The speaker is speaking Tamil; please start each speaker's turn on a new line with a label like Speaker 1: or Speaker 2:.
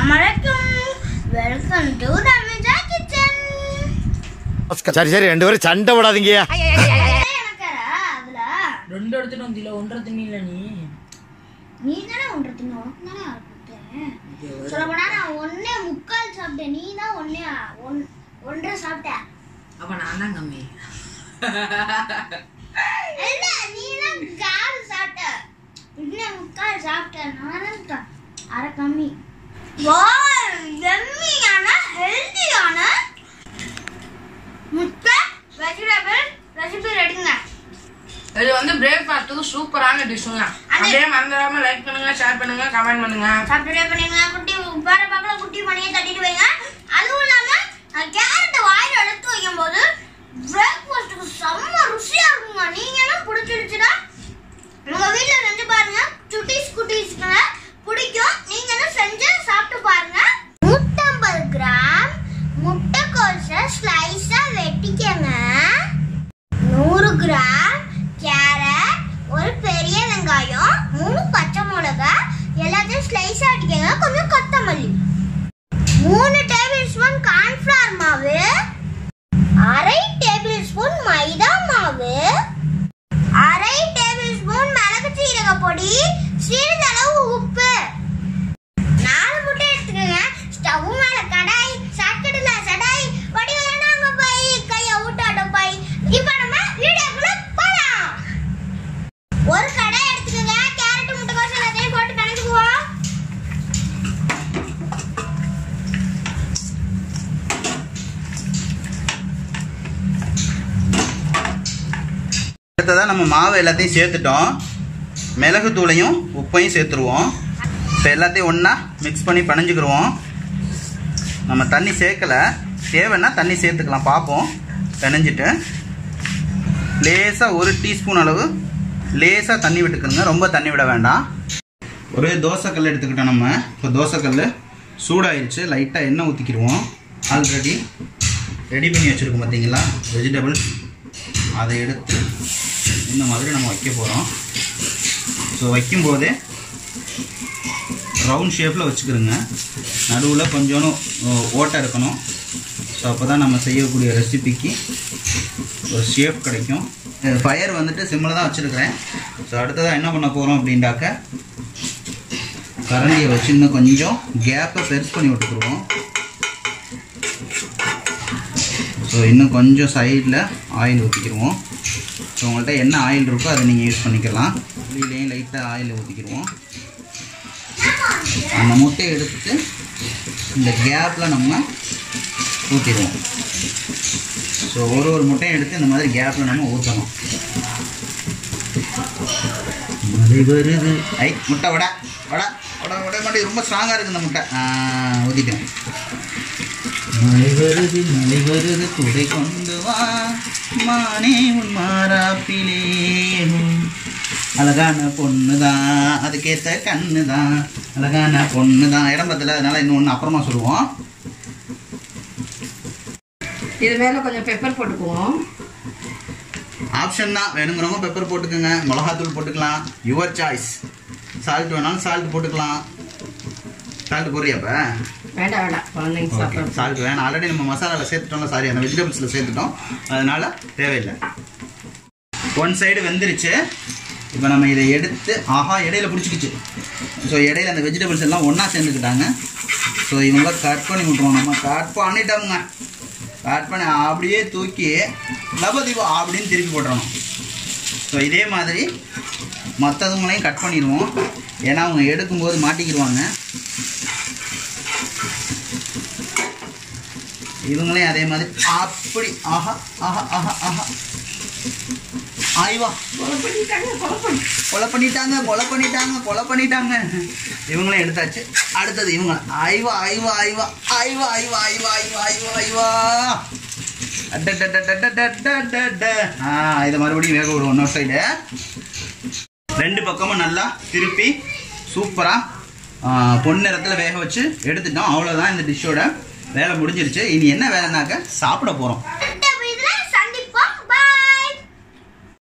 Speaker 1: வணக்கம் வெல்கம் டு தமிழா கிச்சன்
Speaker 2: சரி சரி ரெண்டு பேரும் சண்டை விடாதீங்க
Speaker 1: எனக்காரா அதுல
Speaker 3: ரெண்டு எடுத்துட்டு வந்தில ஒன்றரை திண்ணில நீ
Speaker 1: நீ தானே ஒன்று தின்னு உனக்கு தானே யார் கொடுத்தேன் சொல்ல போனா நான் ஒன்னே முக்கால் சாப்பிட்டேன் நீ தான் ஒன்னே ஒன் ஒன்றரை சாப்பிட்ட
Speaker 3: அப்ப நான் தான் கம்மி
Speaker 1: இல்ல நீ தான் கால் சாப்பிட்ட இன்னே முக்கால் சாப்பிட்ட நான் தான் அரை கம்மி வா எம்மியான ஹெல்தியான முட்டை வெஜிடபிள் ரெசிபி ரெடிங்க
Speaker 3: இது வந்து பிரேக்ஃபாஸ்ட்டுக்கு சூப்பரான டிஷ்ஷுங்க அப்படியே மறந்துடாம லைக் பண்ணுங்க ஷேர் பண்ணுங்க கமெண்ட் பண்ணுங்க
Speaker 1: சப்ஸ்கிரைப் பண்ணுங்க குட்டி வேற பக்கத்துல குட்டி மணியை தட்டிட்டு வைங்க அதுவும் இல்லாம கேரட் வாயில எடுத்து வைக்கும் போது பிரேக்ஃபாஸ்ட்டுக்கு செம்ம ருசியா இருக்குங்க நீங்க எல்லாம் பிடிச்சிருச்சுன்னா உங்க வீட்ல செஞ்சு பாருங்க சுட்டிஸ் குட்டீஸ்க்கு பிடிக்கும் நீங்க எல்லாம் செஞ்சு சாப்பிட்டு பாருங்க நூற்றம்பது கிராம் முட்டைக்கோஸை ஸ்லைஸா வெட்டிக்கங்க நூறு கிராம் கேரட் ஒரு பெரிய வெங்காயம் மூணு பச்சை மிளகாய் எல்லாத்தையும் ஸ்லைஸ் ஆட்டிக்கங்க கொஞ்சம் கொத்தமல்லி மூணு டேபிள் ஸ்பூன் கார்ன்ஃபிளவர் மாவு அரை டேபிள் ஸ்பூன் மைதா மாவு அரை டேபிள் ஸ்பூன் மிளகு சீரக பொடி சிறிதளவு உப்பு நாலு முட்டை எடுத்துக்கோங்க ஸ்டவ் மேல கடாய் சாக்கடையில சடாய் வடி வேணாங்க போய் கைய ஊட்டாட்டம் போய் இப்ப நம்ம வீடியோக்குள்ள போலாம் ஒரு கடாய் எடுத்துக்கோங்க கேரட் முட்டைக்கோஸ் எல்லாத்தையும் போட்டு கலந்துக்குவோம்
Speaker 4: அடுத்ததாக நம்ம மாவு எல்லாத்தையும் சேர்த்துட்டோம் மிளகு தூளையும் உப்பையும் சேர்த்துருவோம் இப்போ எல்லாத்தையும் ஒன்றா மிக்ஸ் பண்ணி பனைஞ்சுக்கிருவோம் நம்ம தண்ணி சேர்க்கலை தேவைன்னா தண்ணி சேர்த்துக்கலாம் பார்ப்போம் பிணைஞ்சிட்டு லேசாக ஒரு டீஸ்பூன் அளவு லேசாக தண்ணி விட்டுக்கணுங்க ரொம்ப தண்ணி விட வேண்டாம் ஒரு தோசைக்கல் எடுத்துக்கிட்டோம் நம்ம இப்போ தோசைக்கல் சூடாயிருச்சு லைட்டாக எண்ணெய் ஊற்றிக்கிடுவோம் ஆல்ரெடி ரெடி பண்ணி வச்சுருக்கோம் பார்த்தீங்களா வெஜிடபிள் அதை எடுத்து இந்த மாதிரி நம்ம வைக்க போகிறோம் ஸோ வைக்கும்போதே ரவுண்ட் ஷேப்பில் வச்சுக்கிறோங்க நடுவில் கொஞ்சோண்டு ஓட்டை இருக்கணும் ஸோ அப்போ தான் நம்ம செய்யக்கூடிய ரெசிபிக்கு ஒரு ஷேப் கிடைக்கும் ஃபயர் வந்துட்டு சிம்மில் தான் வச்சுருக்கிறேன் ஸோ அடுத்ததாக என்ன பண்ண போகிறோம் அப்படின்டாக்க கரண்டியை வச்சு இன்னும் கொஞ்சம் கேப்பை பெருசு பண்ணி விட்டுக்குருவோம் ஸோ இன்னும் கொஞ்சம் சைடில் ஆயில் ஊற்றிக்கிடுவோம் ஸோ உங்கள்கிட்ட என்ன ஆயில் இருக்கோ அதை நீங்கள் யூஸ் பண்ணிக்கலாம் உள்ளிலேயும் லைட்டாக ஆயில் ஊற்றிக்கிடுவோம் அந்த முட்டையை எடுத்துட்டு இந்த கேப்பில் நம்ம ஊற்றிடுவோம் ஸோ ஒரு ஒரு முட்டையும் எடுத்து இந்த மாதிரி கேப்பில் நம்ம ஊற்றணும் அது வருது ஐ முட்டை வடை வடை வடை வடை மாட்டே ரொம்ப ஸ்ட்ராங்காக இருக்குது இந்த முட்டை ஆ, ஊற்றிட்டேன் மழை வருது மழை வருது துடை கொண்டு வா மானே உன் மாறாப்பிலே அழகான பொண்ணு தான் அதுக்கேற்ற கண்ணு தான் அழகான பொண்ணு தான் இடம் பத்தல அதனால இன்னும் ஒன்று அப்புறமா சொல்லுவோம்
Speaker 3: இது மேல கொஞ்சம் பெப்பர் போட்டுக்குவோம்
Speaker 4: ஆப்ஷன் தான் வேணுங்கிறவங்க பெப்பர் போட்டுக்கோங்க மிளகாத்தூள் போட்டுக்கலாம் யுவர் சாய்ஸ் சால்ட் வேணாலும் சால்ட் போட்டுக்கலாம் சால்ட் போடுறியாப்ப
Speaker 3: வேண்டாம் வேண்டாம் குழந்தைங்க
Speaker 4: ஓகே
Speaker 3: சாப்பிட்றோம்
Speaker 4: சால்ட் வேணாம் ஆல்ரெடி நம்ம மசாலாவில் சேர்த்துட்டோம்ல சாரி அந்த வெஜிடபிள்ஸில் சேர்த்துட்டோம் அதனால தேவையில்லை ஒன் சைடு வெந்துருச்சு இப்போ நம்ம இதை எடுத்து ஆஹா இடையில பிடிச்சிக்கிச்சு ஸோ இடையில அந்த வெஜிடபிள்ஸ் எல்லாம் ஒன்றா சேர்ந்துக்கிட்டாங்க ஸோ இவங்கள கட் பண்ணி விட்ருவோம் நம்ம கட் பண்ணிட்டோமுங்க கட் பண்ணி அப்படியே தூக்கி லபதிவா அப்படின்னு திருப்பி போட்டுறணும் ஸோ இதே மாதிரி மற்றவங்களையும் கட் பண்ணிடுவோம் ஏன்னா அவங்க எடுக்கும்போது மாட்டிக்கிடுவாங்க இவங்களையும் அதே மாதிரி அப்படி ஆஹா ஆஹா ஆஹா ஆஹா ஆய்வா கொலை பண்ணிட்டாங்க கொலை பண்ணிட்டாங்க கொலை பண்ணிட்டாங்க இவங்களையும் எடுத்தாச்சு அடுத்தது இவங்க ஐவா ஐவா ஐவா ஐவா ஐவா ஐவா ஐவா ஐவா ஐவா அடடடடடடடடட. ஆ இதை மறுபடியும் வேக விடுவோம் இன்னொரு சைடு ரெண்டு பக்கமும் நல்லா திருப்பி சூப்பராக பொன்னிறத்தில் வேக வச்சு எடுத்துட்டோம் அவ்வளோதான் இந்த டிஷ்ஷோட வேலை முடிஞ்சிருச்சு இனி என்ன வேலைனாக்க சாப்பிட போகிறோம்